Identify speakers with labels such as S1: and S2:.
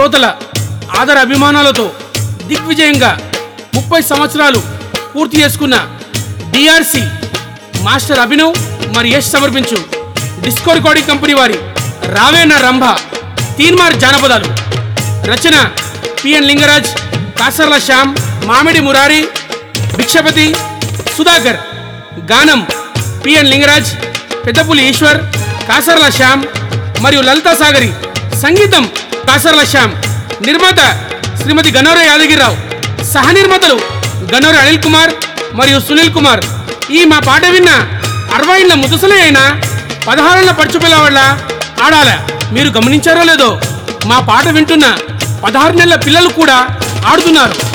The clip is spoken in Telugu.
S1: శ్రోతల ఆదర అభిమానాలతో దిగ్విజయంగా ముప్పై సంవత్సరాలు పూర్తి చేసుకున్న డిఆర్సి మాస్టర్ అభినవ్ మరి యశ్ సమర్పించు డిస్కో రికార్డింగ్ కంపెనీ వారి రావేణ రంభ తీన్మార్ జానపదాలు రచన పిఎన్ లింగరాజ్ కాసర్ల శ్యామ్ మామిడి మురారి భిక్షపతి సుధాకర్ గానం పిఎన్ లింగరాజ్ పెద్దపులి ఈశ్వర్ కాసర్ల శ్యామ్ మరియు లలితా సాగరి సంగీతం కాసర్ల శ్యామ్ నిర్మాత శ్రీమతి గన్నోర యాదగిరిరావు సహ నిర్మాతలు గన్నోర అనిల్ కుమార్ మరియు సునీల్ కుమార్ ఈ మా పాట విన్న అరవై ఏళ్ళ ముదుసలే అయినా పదహారేళ్ల పడుచు పిల్లవాళ్ళ ఆడాల మీరు గమనించారో లేదో మా పాట వింటున్న పదహారు నెలల పిల్లలు కూడా ఆడుతున్నారు